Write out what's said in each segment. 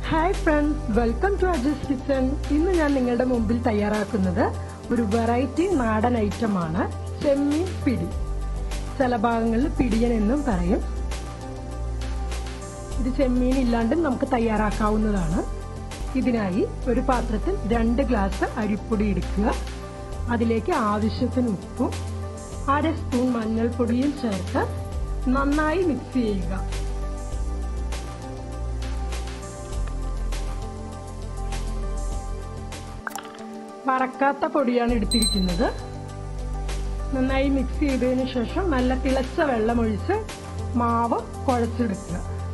hi friends welcome to Ajas kitchen ഇന്ന് ഞാൻ നിങ്ങളുടെ മുമ്പിൽ തയ്യാറാക്കുന്നത് ഒരു വെറൈറ്റി നാടൻ ഐറ്റം ആണ് ചെമ്മീൻ പിടി ചില ഭാഗങ്ങളിൽ പിടിയൻ എന്നും പറയും ഇത് ചെമ്മീൻ ഇല്ലാണ്ട് നമുക്ക് തയ്യാറാക്കാവുന്നതാണ് ഇതിനായി ഒരു പാത്രത്തിൽ രണ്ട് ഗ്ലാസ് അരിപ്പൊടി എടുക്കുക അതിലേക്ക് ആവശ്യത്തിന് ഉപ്പും അര സ്പൂൺ മഞ്ഞൾപ്പൊടിയും ചേർത്ത് നന്നായി മിക്സ് ചെയ്യുക വറക്കാത്ത പൊടിയാണ് എടുത്തിരിക്കുന്നത് നന്നായി മിക്സ് ചെയ്തതിനു ശേഷം നല്ല തിളച്ച വെള്ളമൊഴിച്ച് മാവ് കുഴച്ചെടുക്കുക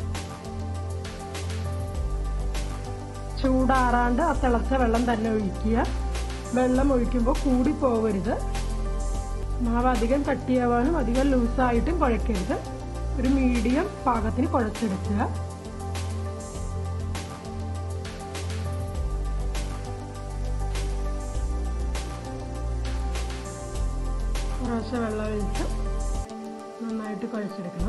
ചൂടാറാണ്ട് ആ തിളച്ച വെള്ളം തന്നെ ഒഴിക്കുക വെള്ളം ഒഴിക്കുമ്പോൾ കൂടി പോകരുത് മാവ് അധികം കട്ടിയാവാനും അധികം ലൂസായിട്ടും കുഴക്കരുത് ഒരു മീഡിയം പാകത്തിന് കുഴച്ചെടുക്കുക കുറേശ്ശെ വെള്ളം ഒഴിച്ച് നന്നായിട്ട് കുഴച്ചെടുക്കണം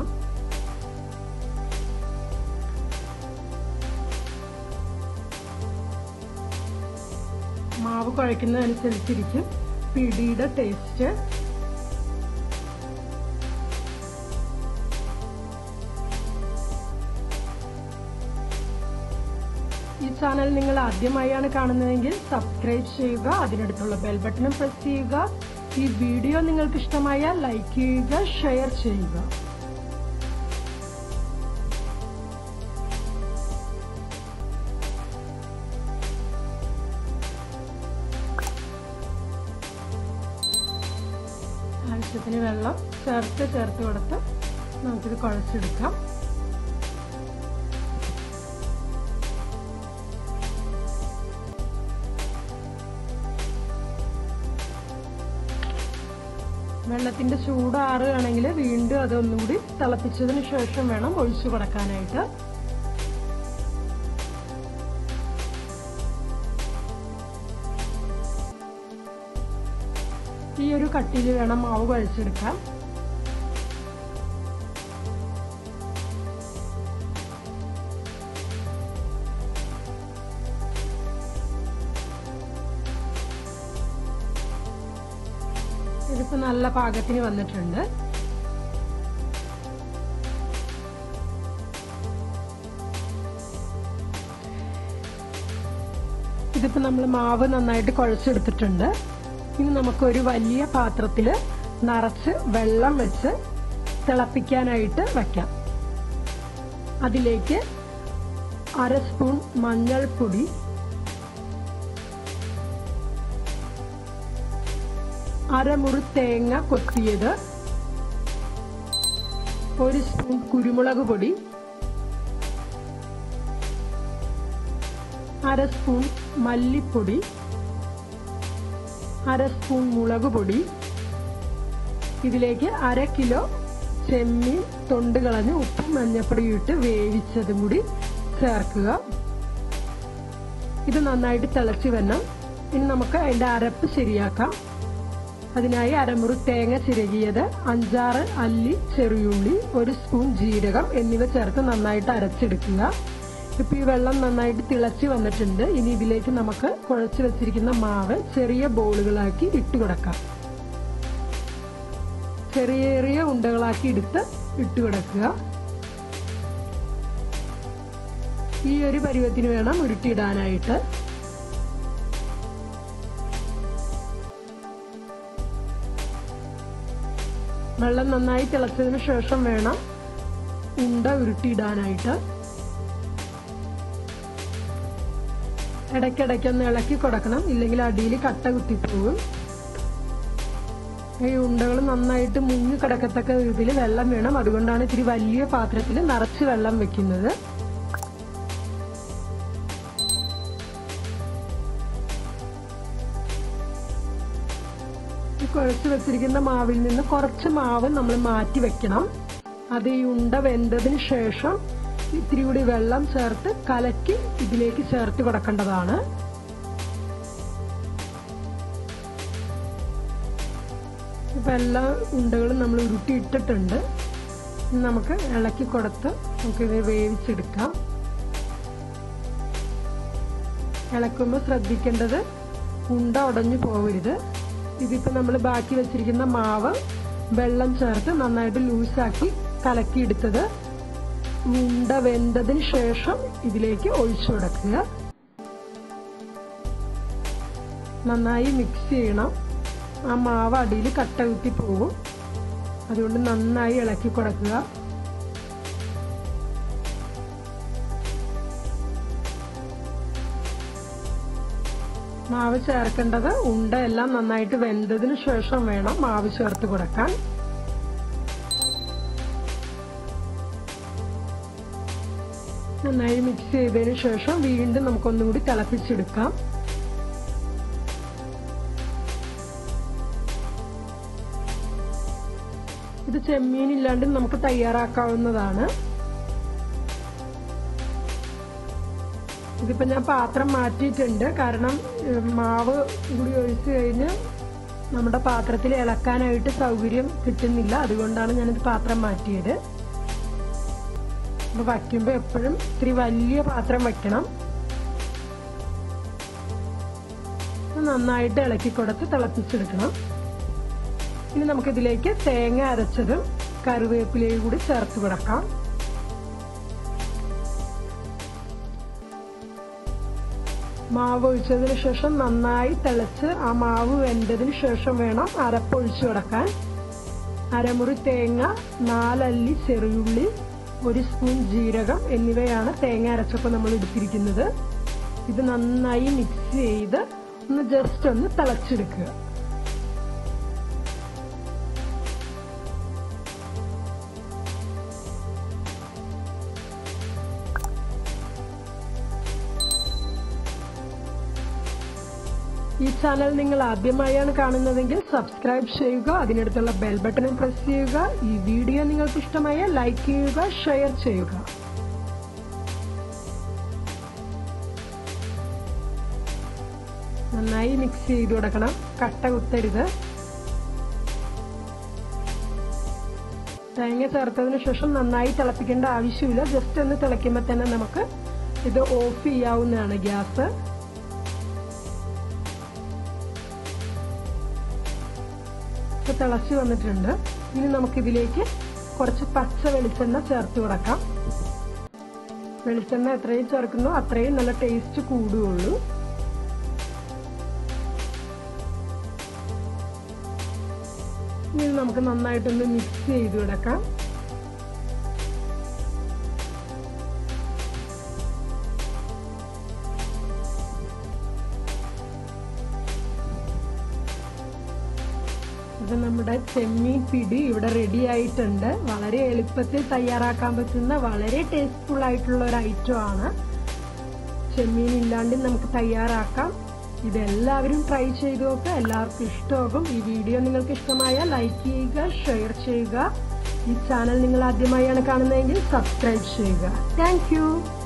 മാവ് കുഴക്കുന്നതനുസരിച്ചിരിക്കും പിടിയുടെ ടേസ്റ്റ് ഈ ചാനൽ നിങ്ങൾ ആദ്യമായാണ് കാണുന്നതെങ്കിൽ സബ്സ്ക്രൈബ് ചെയ്യുക അതിനടുത്തുള്ള ബെൽ ബട്ടണും പ്രസ് ചെയ്യുക ഈ വീഡിയോ നിങ്ങൾക്ക് ഇഷ്ടമായാൽ ലൈക്ക് ചെയ്യുക ഷെയർ ചെയ്യുക ആവശ്യത്തിന് വെള്ളം ചേർത്ത് ചേർത്ത് കൊടുത്ത് നമുക്കിത് കുഴച്ചെടുക്കാം വെള്ളത്തിന്റെ ചൂടാറുകയാണെങ്കിൽ വീണ്ടും അതൊന്നുകൂടി തിളപ്പിച്ചതിന് ശേഷം വേണം ഒഴിച്ചു കൊടുക്കാനായിട്ട് ഈ ഒരു കട്ടിയിൽ വേണം മാവ് കുഴച്ചെടുക്കാൻ ഇതിപ്പോ നല്ല പാകത്തിന് വന്നിട്ടുണ്ട് ഇതിപ്പോ നമ്മൾ മാവ് നന്നായിട്ട് കുഴച്ചെടുത്തിട്ടുണ്ട് ഇനി നമുക്കൊരു വലിയ പാത്രത്തിൽ നിറച്ച് വെള്ളം വെച്ച് തിളപ്പിക്കാനായിട്ട് വയ്ക്കാം അതിലേക്ക് അര സ്പൂൺ മഞ്ഞൾപ്പൊടി അരമുറി തേങ്ങ കൊത്തിയത് ഒരു സ്പൂൺ കുരുമുളക് പൊടി അര സ്പൂൺ മല്ലിപ്പൊടി അര സ്പൂൺ മുളക് പൊടി ഇതിലേക്ക് അര കിലോ ചെമ്മീൻ തൊണ്ട് കളഞ്ഞ് ഉപ്പും മഞ്ഞപ്പൊടിയും ഇട്ട് വേവിച്ചതും കൂടി ചേർക്കുക ഇത് നന്നായിട്ട് തിളച്ച് വരണം ഇനി നമുക്ക് അതിന്റെ അരപ്പ് ശരിയാക്കാം അതിനായി അരമുറി തേങ്ങ ചിരകിയത് അഞ്ചാറ് അല്ലി ചെറിയുള്ളി ഒരു സ്പൂൺ ജീരകം എന്നിവ ചേർത്ത് നന്നായിട്ട് അരച്ചെടുക്കുക ഇപ്പൊ ഈ വെള്ളം നന്നായിട്ട് തിളച്ച് വന്നിട്ടുണ്ട് ഇനി ഇതിലേക്ക് നമുക്ക് കുഴച്ചു വെച്ചിരിക്കുന്ന മാവ് ചെറിയ ബോളുകളാക്കി ഇട്ടുകൊടുക്കാം ചെറിയ ചെറിയ ഉണ്ടകളാക്കി എടുത്ത് ഇട്ടുകൊടുക്കുക ഈ ഒരു പരുവത്തിന് വേണം ഉരുട്ടിയിടാനായിട്ട് വെള്ളം നന്നായി തിളച്ചതിന് ശേഷം വേണം ഉണ്ട ഉരുട്ടിയിടാനായിട്ട് ഇടയ്ക്കിടയ്ക്കൊന്ന് ഇളക്കി കൊടുക്കണം ഇല്ലെങ്കിൽ അടിയിൽ കട്ട കുത്തിപ്പോകും ഈ ഉണ്ടകൾ നന്നായിട്ട് മുങ്ങി കിടക്കത്തക്ക വിധത്തിൽ വെള്ളം വേണം അതുകൊണ്ടാണ് ഇത്തിരി വലിയ പാത്രത്തിൽ നിറച്ച് വെള്ളം വെക്കുന്നത് കുഴച്ച് വെച്ചിരിക്കുന്ന മാവിൽ നിന്ന് കുറച്ച് മാവ് നമ്മൾ മാറ്റി വെക്കണം അത് ഈ ഉണ്ട വെന്തതിന് ശേഷം ഇത്തിരി കൂടി വെള്ളം ചേർത്ത് കലക്കി ഇതിലേക്ക് ചേർത്ത് കൊടുക്കേണ്ടതാണ് ഇപ്പൊ എല്ലാ ഉണ്ടകളും നമ്മൾ ഉരുട്ടി ഇട്ടിട്ടുണ്ട് നമുക്ക് ഇളക്കി കൊടുത്ത് നമുക്കിത് വേവിച്ചെടുക്കാം ഇളക്കുമ്പോൾ ശ്രദ്ധിക്കേണ്ടത് ഉണ്ട ഉടഞ്ഞു പോകരുത് ഇതിപ്പോൾ നമ്മൾ ബാക്കി വെച്ചിരിക്കുന്ന മാവ് വെള്ളം ചേർത്ത് നന്നായിട്ട് ലൂസാക്കി കലക്കിയെടുത്തത് ഉണ്ട വെന്തതിന് ശേഷം ഇതിലേക്ക് ഒഴിച്ചു കൊടുക്കുക നന്നായി മിക്സ് ചെയ്യണം ആ മാവ് അടിയിൽ കട്ട കുത്തി പോകും അതുകൊണ്ട് നന്നായി ഇളക്കി കൊടുക്കുക മാവ് ചേർക്കേണ്ടത് ഉണ്ട എല്ലാം നന്നായിട്ട് വെന്തതിന് ശേഷം വേണം മാവ് ചേർത്ത് കൊടുക്കാൻ നന്നായി മിക്സ് ചെയ്തതിന് ശേഷം വീണ്ടും നമുക്കൊന്നും കൂടി തിളപ്പിച്ചെടുക്കാം ഇത് ചെമ്മീൻ ഇല്ലാണ്ട് നമുക്ക് തയ്യാറാക്കാവുന്നതാണ് ഇതിപ്പോ ഞാൻ പാത്രം മാറ്റിയിട്ടുണ്ട് കാരണം മാവ് കൂടി ഒഴിച്ചു കഴിഞ്ഞ് നമ്മുടെ പാത്രത്തിൽ ഇളക്കാനായിട്ട് സൗകര്യം കിട്ടുന്നില്ല അതുകൊണ്ടാണ് ഞാനിത് പാത്രം മാറ്റിയത് അപ്പൊ വയ്ക്കുമ്പോ എപ്പോഴും ഇത്തിരി വലിയ പാത്രം വെക്കണം നന്നായിട്ട് ഇളക്കി കൊടുത്ത് തിളപ്പിച്ചെടുക്കണം ഇനി നമുക്കിതിലേക്ക് തേങ്ങ അരച്ചതും കറിവേപ്പിലയും കൂടി ചേർത്ത് കൊടുക്കാം മാവ് ഒഴിച്ചതിന് ശേഷം നന്നായി തിളച്ച് ആ മാവ് വെന്തതിന് ശേഷം വേണം അരപ്പൊഴിച്ചു കൊടുക്കാൻ അരമുറി തേങ്ങ നാലല്ലി ചെറിയുള്ളി ഒരു സ്പൂൺ ജീരകം എന്നിവയാണ് തേങ്ങ അരച്ചപ്പോൾ നമ്മൾ എടുത്തിരിക്കുന്നത് ഇത് നന്നായി മിക്സ് ചെയ്ത് ഒന്ന് ജസ്റ്റ് ഒന്ന് തിളച്ചെടുക്കുക ഈ ചാനൽ നിങ്ങൾ ആദ്യമായാണ് കാണുന്നതെങ്കിൽ സബ്സ്ക്രൈബ് ചെയ്യുക അതിനടുത്തുള്ള ബെൽ ബട്ടണും പ്രസ് ചെയ്യുക ഈ വീഡിയോ നിങ്ങൾക്ക് ഇഷ്ടമായ ലൈക്ക് ചെയ്യുക ഷെയർ ചെയ്യുക നന്നായി മിക്സ് ചെയ്ത് കൊടുക്കണം കട്ട കുത്തരുത് തേങ്ങ ചേർത്തതിന് ശേഷം നന്നായി തിളപ്പിക്കേണ്ട ആവശ്യമില്ല ജസ്റ്റ് ഒന്ന് തിളയ്ക്കുമ്പോൾ തന്നെ നമുക്ക് ഇത് ഓഫ് ചെയ്യാവുന്നതാണ് ഗ്യാസ് ഇപ്പൊ തിളച്ചു വന്നിട്ടുണ്ട് ഇനി നമുക്കിതിലേക്ക് കുറച്ച് പച്ച വെളിച്ചെണ്ണ ചേർത്ത് കൊടുക്കാം വെളിച്ചെണ്ണ എത്രയും ചേർക്കുന്നോ അത്രയും നല്ല ടേസ്റ്റ് കൂടുകയുള്ളൂ ഇനി നമുക്ക് നന്നായിട്ടൊന്ന് മിക്സ് ചെയ്ത് കൊടുക്കാം ഇത് നമ്മുടെ ചെമ്മീൻ പിടി ഇവിടെ റെഡി ആയിട്ടുണ്ട് വളരെ എളുപ്പത്തിൽ തയ്യാറാക്കാൻ പറ്റുന്ന വളരെ ടേസ്റ്റ്ഫുൾ ആയിട്ടുള്ള ഒരു ഐറ്റം ആണ് ചെമ്മീൻ ഇല്ലാണ്ട് നമുക്ക് തയ്യാറാക്കാം ഇതെല്ലാവരും ട്രൈ ചെയ്ത് നോക്കുക എല്ലാവർക്കും ഇഷ്ടമാകും ഈ വീഡിയോ നിങ്ങൾക്ക് ഇഷ്ടമായാൽ ലൈക്ക് ചെയ്യുക ഷെയർ ചെയ്യുക ഈ ചാനൽ നിങ്ങൾ ആദ്യമായാണ് കാണുന്നതെങ്കിൽ സബ്സ്ക്രൈബ് ചെയ്യുക താങ്ക്